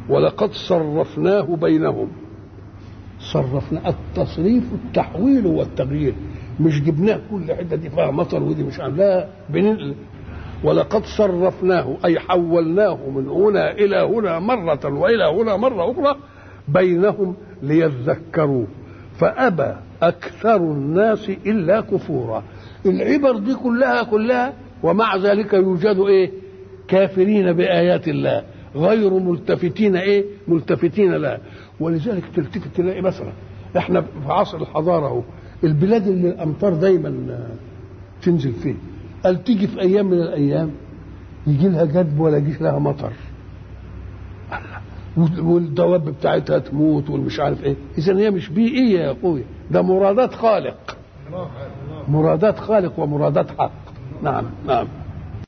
ولقد صرفناه بينهم صرفنا التصريف التحويل والتغيير مش جبناه كل حته دي فيها مطر ودي مش عارف لا بننقل ولقد صرفناه اي حولناه من هنا الى هنا مره والى هنا مره اخرى بينهم ليذكروا فابى اكثر الناس الا كفورا العبر دي كلها كلها ومع ذلك يوجد ايه كافرين بايات الله غير ملتفتين ايه ملتفتين لها ولذلك تلتفت تلاقي مثلا احنا في عصر الحضاره اهو البلاد اللي الامطار دايما تنزل فيه قال تيجي في ايام من الايام يجي لها جدب ولا يجيش لها مطر والدواب بتاعتها تموت والمش عارف ايه اذا هي مش بيئيه يا اخويا ده مرادات خالق مرادات خالق ومرادات حق نعم نعم